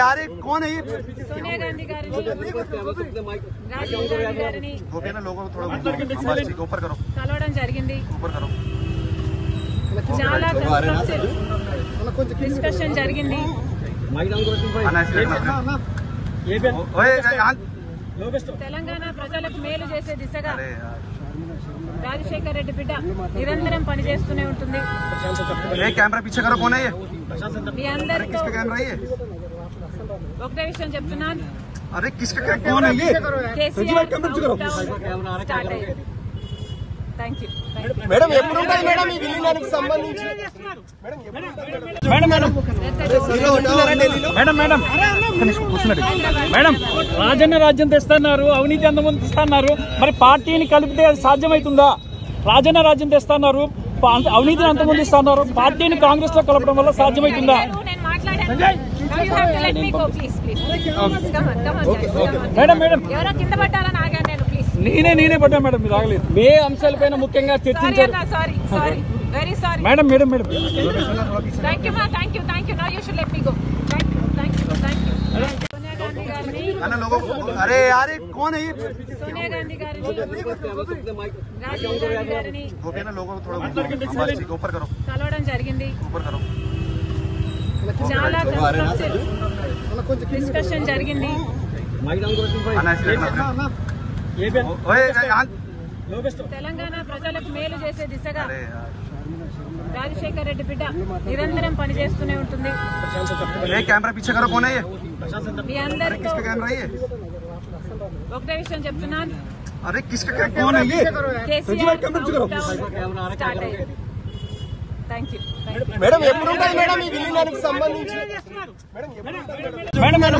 यार ये कौन है ये సోనియా గాంధీ గారిని రాజీవ్ గాంధీ గారిని हो गया ना लोगों को थोड़ा आवाज ठीक है, ऊपर करो కలవడం జరిగింది ऊपर करो చాలా డిస్కషన్ జరిగింది आना इसलिए अपना अपना। ओए यहाँ- తెలంగాణ ప్రజలకు మేలు చేసే దిశగా अरे यार రాజశేఖర్ రెడ్డి బిడ్డ నిరంతరం పనిచేస్తూనే ఉంటుంది ये कैमरा पीछे करो कौन है ये మీ अरे అందరితో किसका कैमरा है ये ఒకటే విషయం చెప్తున్నాను अरे किसका कै- कौन है ये కేసీఆర్ స్టార్ట్ అయ్యింది థ్యాంక్ యూ మేడం ఎప్పుడు ఉంటుంది మేడం ఈ విలీనానికి సంబంధించి మేడం మేడం మేడం మేడం కూర్చున్నది మేడం రాజన్న రాజ్యం తెస్తున్నారు అవినీతి అందమని తెస్తున్నారు మరి పార్టీని కలిపితే అది సాధ్యమవుతుందా రాజన్న రాజ్యం తెస్తున్నారు పా- అవినీతిని అంతమొందిస్తున్నారు పార్టీని కాంగ్రెస్ లో కలపడం వల్ల సాధ్యమవుతుందా నేను మాట్లాడాను Now you have to let me go, please, please. Come on, come on, guys, come on. Madam madam ఎవరో కింద పట్టాలని ఆగాను నేను ప్లీజ్ నేనే నేనే పడ్డా మేడం మీరు ఆగలేదు మే అంశాలపైన ముఖ్యంగా సారీ చర్చించారు అన్న sorry sorry very sorry madam madam madam thank you మా thank you thank you now you should let me go thank you thank you thank you Sonia Gandhi గారిని आना लोगों को अरे यार ये कौन है ये సోనియా గాంధీ గారిని రాజీవ్ గాంధీ గారిని हो गया ना लोगों को थोड़ा आवाज ठीक है, ऊपर करो కలవడం జరిగింది ऊपर करो చాలా డిస్కషన్ జరిగింది आना इसलिए अपना अपना। ओए यहाँ- తెలంగాణ ప్రజలకు మేలు చేసే దిశగా अरे यार రాజశేఖర్ రెడ్డి బిడ్డ నిరంతరం పనిచేస్తూనే ఉంటుంది ये कैमरा पीछे करो कौन है ये మీ अरे అందరితో किसका कैमरा है ये ఒకటే విషయం చెప్తున్నాను अरे किसका कै- कौन है ये కేసీఆర్ స్టార్ట్ అయ్యింది థ్యాంక్ యూ మేడం ఎప్పుడు ఉంటుంది మేడం ఈ విలీనానికి సంబంధించి మేడం మేడం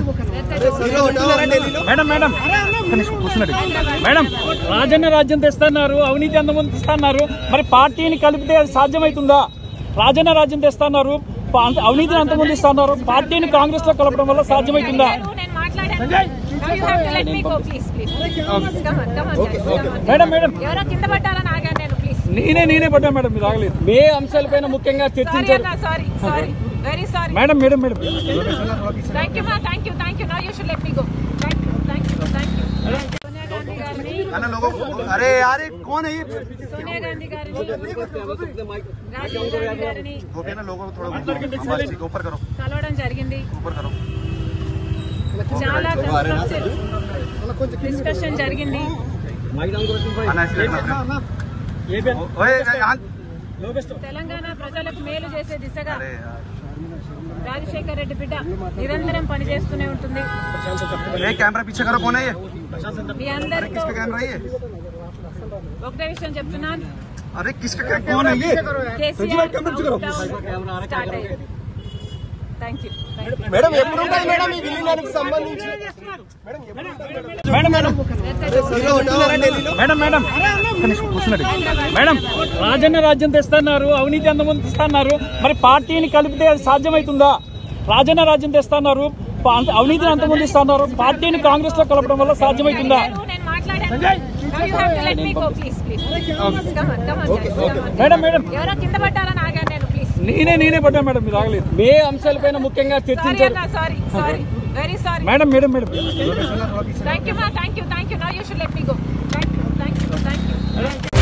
మేడం మేడం కూర్చున్నది మేడం రాజన్న రాజ్యం తెస్తున్నారు అవినీతి అందమని తెస్తున్నారు మరి పార్టీని కలిపితే అది సాధ్యమవుతుందా రాజన్న రాజ్యం తెస్తున్నారు పా- అవినీతిని అంతమొందిస్తున్నారు పార్టీని కాంగ్రెస్ లో కలపడం వల్ల సాధ్యమవుతుందా నేను మాట్లాడాను Now you have to let me go, please, please. Come on, come on, guys, come on. Madam madam ఎవరో కింద పట్టాలని ఆగాను నేను ప్లీజ్ నేనే నేనే పడ్డా మేడం మీరు ఆగలేదు మే అంశాలపైన ముఖ్యంగా సారీ చర్చించారు అన్న sorry sorry very sorry madam madam madam thank you మా thank you thank you now you should let me go thank you thank you thank you Sonia Gandhi గారిని आना लोगों को अरे यार ये कौन है ये సోనియా గాంధీ గారిని రాజీవ్ గాంధీ గారిని हो गया ना लोगों को थोड़ा आवाज ठीक है, ऊपर करो కలవడం జరిగింది ऊपर करो చాలా డిస్కషన్ జరిగింది आना इसलिए अपना अपना। ओए यहाँ- తెలంగాణ ప్రజలకు మేలు చేసే దిశగా अरे यार రాజశేఖర్ రెడ్డి బిడ్డ నిరంతరం పనిచేస్తూనే ఉంటుంది ये कैमरा पीछे करो कौन है ये మీ अरे అందరితో किसका कैमरा है ये ఒకటే విషయం చెప్తున్నాను अरे किसका कै- कौन है ये కేసీఆర్ స్టార్ట్ అయ్యింది థ్యాంక్ యూ మేడం ఎప్పుడు ఉంటుంది మేడం ఈ విలీనానికి సంబంధించి మేడం మేడం మేడం మేడం కూర్చున్నది మేడం రాజన్న రాజ్యం తెస్తున్నారు అవినీతి అందమని తెస్తున్నారు మరి పార్టీని కలిపితే అది సాధ్యమవుతుందా రాజన్న రాజ్యం తెస్తున్నారు పా- అవినీతిని అంతమొందిస్తున్నారు పార్టీని కాంగ్రెస్ లో కలపడం వల్ల సాధ్యమవుతుందా నేను మాట్లాడాను Now you have to let me go, please, please. Come on, come on, guys, come on. Madam madam ఎవరో కింద పట్టాలని ఆగాను నేను ప్లీజ్ నేనే నేనే పడ్డా మేడం మీరు ఆగలేదు మే అంశాలపైన ముఖ్యంగా సారీ చర్చించారు అన్న sorry sorry very sorry madam madam madam thank you మా thank you thank you now you should let me go thank you thank you thank you